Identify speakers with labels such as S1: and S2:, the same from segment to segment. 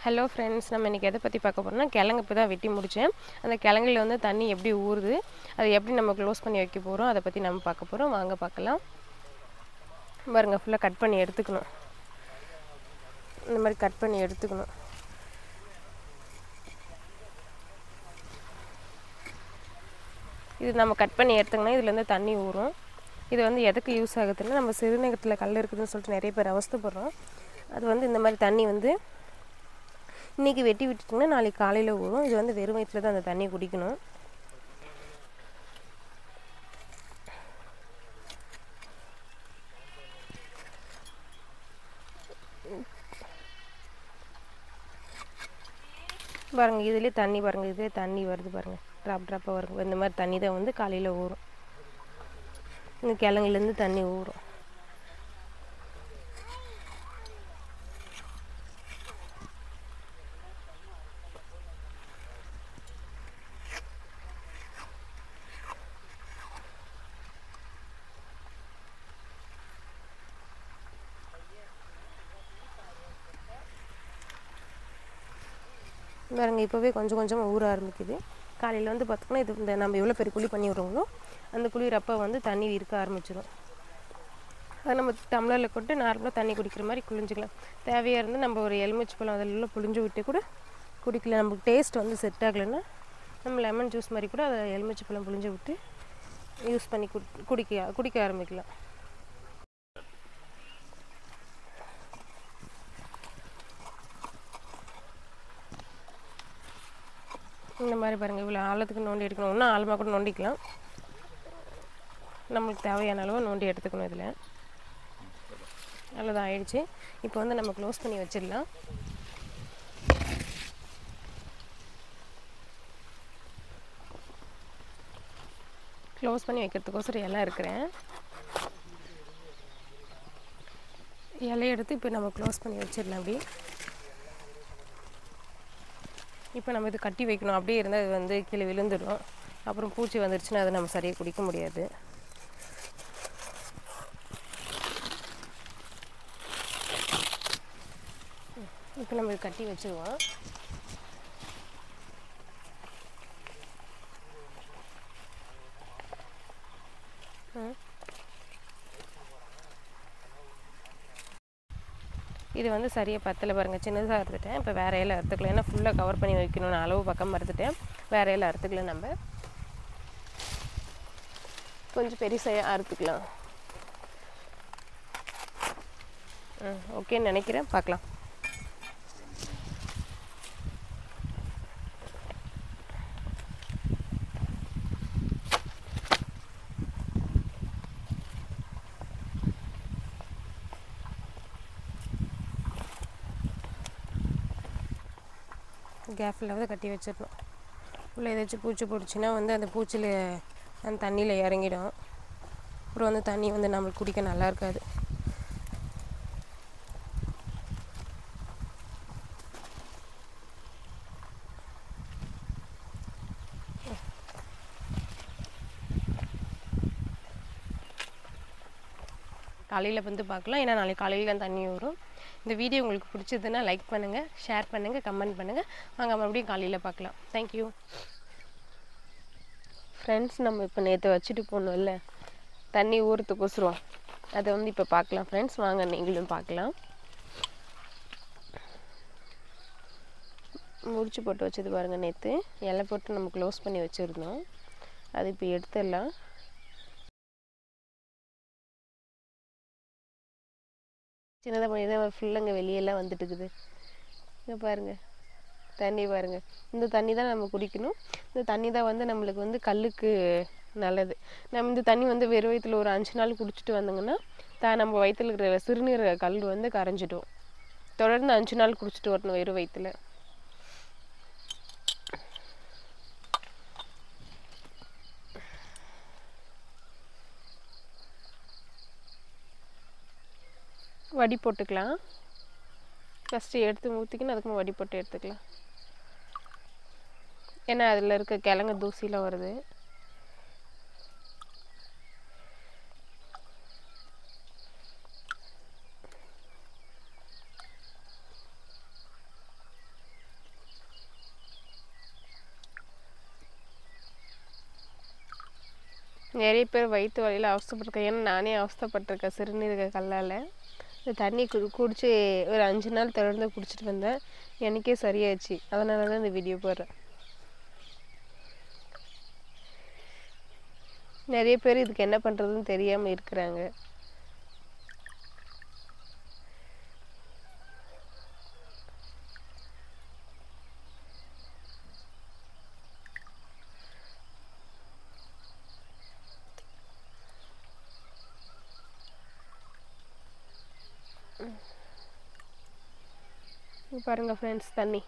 S1: hello friends நம்ம இன்றைக்கி எதை பற்றி பார்க்க போகிறோம்னா கிழங்கு இப்போ தான் வெட்டி முடித்தேன் அந்த கிழங்குல வந்து தண்ணி எப்படி ஊறுது அதை எப்படி நம்ம க்ளோஸ் பண்ணி வைக்க போகிறோம் அதை பற்றி நம்ம பார்க்க போகிறோம் வாங்க பார்க்கலாம் பாருங்க ஃபுல்லாக கட் பண்ணி எடுத்துக்கணும் இந்த மாதிரி கட் பண்ணி எடுத்துக்கணும் இது நம்ம கட் பண்ணி எடுத்தோம்னா இதுலேருந்து தண்ணி ஊறும் இது வந்து எதுக்கு யூஸ் ஆகுதுன்னா நம்ம சிறுநீரகத்தில் கல் இருக்குதுன்னு சொல்லிட்டு நிறைய பேர் அவஸ்தைப்படுறோம் அது வந்து இந்த மாதிரி தண்ணி வந்து இன்றைக்கி வெட்டி விட்டுட்டிங்கன்னா நாளைக்கு காலையில் ஊறும் இது வந்து வெறும் வயிற்றில் தான் அந்த தண்ணி குடிக்கணும் பாருங்கள் இதுலேயே தண்ணி பாருங்கள் இதுலேயே தண்ணி வருது பாருங்கள் ட்ராப் ட்ராப்பாக வரும் இந்த மாதிரி தண்ணி தான் வந்து காலையில் ஊறும் இந்த கிழங்குலேருந்து தண்ணி ஊறும் பாருங்க இப்போவே கொஞ்சம் கொஞ்சமாக ஊற ஆரம்பிக்குது காலையில் வந்து பார்த்திங்கன்னா இது இந்த நம்ம எவ்வளோ பெரிய குழி பண்ணி விட்றோங்களோ அந்த குளிரப்போ வந்து தண்ணி இருக்க ஆரம்பிச்சிடும் அதை நம்ம டம்ளரில் கொண்டு நார்மலாக தண்ணி குடிக்கிற மாதிரி குளிஞ்சிக்கலாம் தேவையாக இருந்து நம்ம ஒரு எலுமிச்சை பழம் அதில் புளிஞ்சு விட்டு கூட குடிக்கலாம் நமக்கு டேஸ்ட் வந்து செட் ஆகலைன்னா நம்ம லெமன் ஜூஸ் மாதிரி கூட அதை எலுமிச்சை பழம் புளிஞ்சு விட்டு யூஸ் பண்ணி குடி குடிக்க குடிக்க ஆரம்பிக்கலாம் இந்த மாதிரி பாருங்கள் இவ்வளோ ஆழத்துக்கு நோண்டி எடுக்கணும் இன்னும் ஆழமாக கூட நோண்டிக்கலாம் நம்மளுக்கு தேவையான அளவு நோண்டி எடுத்துக்கணும் இதில் அவ்வளோதான் ஆயிடுச்சு இப்போ வந்து நம்ம க்ளோஸ் பண்ணி வச்சிடலாம் க்ளோஸ் பண்ணி வைக்கிறதுக்கோசரம் இலை இருக்கிறேன் இலையை எடுத்து இப்போ நம்ம க்ளோஸ் பண்ணி வச்சிடலாம் அப்படி இப்போ நம்ம இது கட்டி வைக்கணும் அப்படியே இருந்தால் அது வந்து கீழே விழுந்துடும் அப்புறம் பூச்சி வந்துருச்சுன்னா அதை நம்ம சரியாக குடிக்க முடியாது இப்போ நம்ம இது கட்டி வச்சுருவோம் இது வந்து சரியாக பத்தலை பாருங்கள் சின்னதாக அறுத்துட்டேன் இப்போ வேற இலை அறுத்துக்கலாம் ஏன்னா ஃபுல்லாக கவர் பண்ணி வைக்கணும்னு அளவு பக்கம் அறுத்துட்டேன் வேற இலை அறுத்துக்கலாம் நம்ம கொஞ்சம் பெருசாக அறுத்துக்கலாம் ம் ஓகேன்னு நினைக்கிறேன் பார்க்கலாம் கேப்பில் கட்டி வச்சிடணும் உள்ளே ஏதாச்சும் பூச்சி பிடிச்சின்னா வந்து அந்த பூச்சியில் அந்த தண்ணியில் இறங்கிடும் அப்புறம் வந்து தண்ணி வந்து நம்மளுக்கு குடிக்க நல்லா இருக்காது காலையில் வந்து பார்க்கலாம் ஏன்னா நாளைக்கு காலையில் தான் தண்ணி வரும் இந்த வீடியோ உங்களுக்கு பிடிச்சதுன்னா லைக் பண்ணுங்கள் ஷேர் பண்ணுங்கள் கமெண்ட் பண்ணுங்கள் வாங்க மறுபடியும் காலையில் பார்க்கலாம் தேங்க்யூ ஃப்ரெண்ட்ஸ் நம்ம இப்போ நேற்று வச்சுட்டு போனோம்ல தண்ணி ஊறத்துக்கோசரம் அதை வந்து இப்போ பார்க்கலாம் ஃப்ரெண்ட்ஸ் வாங்க நீங்களும் பார்க்கலாம் முடிச்சு போட்டு வச்சது பாருங்கள் நேற்று இலை போட்டு நம்ம க்ளோஸ் பண்ணி வச்சுருந்தோம் அது இப்போ எடுத்துடலாம் சின்னதாக பண்ணி தான் ஃபுல்லாக இங்கே வெளியெல்லாம் வந்துட்டு இருக்குது இங்கே பாருங்கள் தண்ணி பாருங்கள் இந்த தண்ணி தான் நம்ம குடிக்கணும் இந்த தண்ணி தான் வந்து நம்மளுக்கு வந்து கல்லுக்கு நல்லது நம்ம இந்த தண்ணி வந்து வெறும் வயிற்றுல ஒரு அஞ்சு நாள் குடிச்சிட்டு வந்தோங்கன்னா தான் நம்ம வயிற்றுல இருக்கிற சிறுநீரக கல் வந்து கரைஞ்சிடும் தொடர்ந்து அஞ்சு நாள் குடிச்சிட்டு வரணும் வெறும் வயிற்றுல வடி போட்டுக்கலாம் ஃபஸ்ட்டு எடுத்து ஊற்றிக்கின்னு அதுக்கு வடி போட்டு எடுத்துக்கலாம் ஏன்னா அதில் இருக்க கிழங்கு தூசிலாம் வருது நிறைய பேர் வயிற்று வலியில் அவஸ்தைப்பட்டிருக்கேன் ஏன்னா நானே அவஸ்தைப்பட்டிருக்கேன் சிறுநீரக கல்லால் இந்த தண்ணி குடி குடிச்சு ஒரு அஞ்சு நாள் தொடர்ந்து குடிச்சிட்டு வந்தேன் எனக்கே சரியாச்சு அதனால தான் இந்த வீடியோ போடுறேன் நிறைய பேர் இதுக்கு என்ன பண்ணுறதுன்னு தெரியாமல் இருக்கிறாங்க இங்க பாருங்க ஃப்ரெண்ட்ஸ் தண்ணி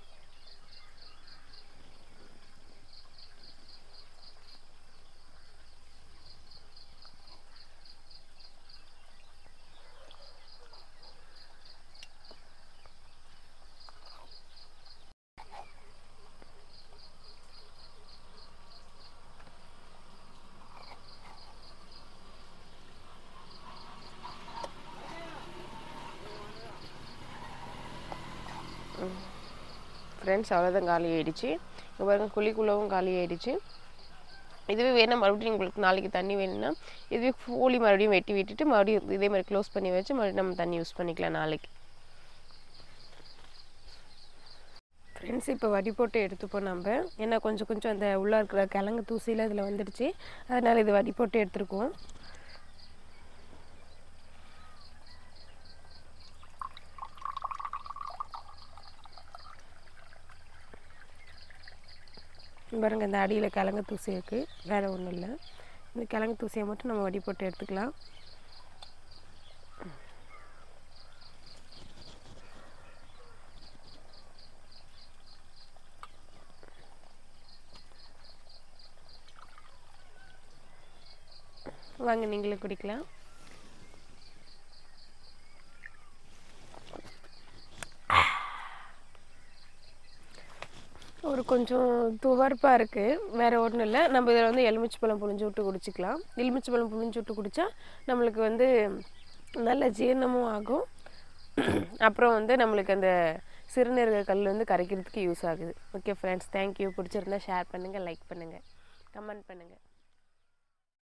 S1: ஃப்ரெண்ட்ஸ் அவ்வளோதான் காலி ஆயிடுச்சு இங்கே பாருங்க குழிக்குள்ளவும் காலி ஆயிடுச்சு இதுவே வேணும் மறுபடியும் உங்களுக்கு நாளைக்கு தண்ணி வேணும்னா இதுவே கோழி மறுபடியும் வெட்டி விட்டுட்டு மறுபடியும் இதே மாதிரி க்ளோஸ் பண்ணி வச்சு மறுபடியும் நம்ம தண்ணி யூஸ் பண்ணிக்கலாம் நாளைக்கு ஃப்ரெண்ட்ஸ் இப்போ வடி போட்டு எடுத்துப்போம் நம்ம ஏன்னா கொஞ்சம் கொஞ்சம் அந்த உள்ளே இருக்கிற கிழங்கு தூசியில் இதில் வந்துடுச்சு அதனால் இது வடி போட்டு எடுத்துருக்கோம் பாருங்க இந்த அடியில் கிழங்கு தூசி இருக்குது வேறு ஒன்றும் இல்லை இந்த கிழங்கு தூசியை மட்டும் நம்ம வடி போட்டு எடுத்துக்கலாம் வாங்க நீங்களே குடிக்கலாம் ஒரு கொஞ்சம் துவர்ப்பாக இருக்குது வேறு ஒன்றும் இல்லை நம்ம இதில் வந்து எலுமிச்சை பழம் புழிஞ்சு விட்டு குடிச்சிக்கலாம் எலுமிச்சை பழம் புழிஞ்சு விட்டு குடித்தா நம்மளுக்கு வந்து நல்ல ஜீரணமும் ஆகும் அப்புறம் வந்து நம்மளுக்கு அந்த சிறுநீரக கல் வந்து கரைக்கிறதுக்கு யூஸ் ஆகுது ஓகே ஃப்ரெண்ட்ஸ் தேங்க்யூ பிடிச்சிருந்தா ஷேர் பண்ணுங்கள் லைக் பண்ணுங்கள் கமெண்ட் பண்ணுங்கள்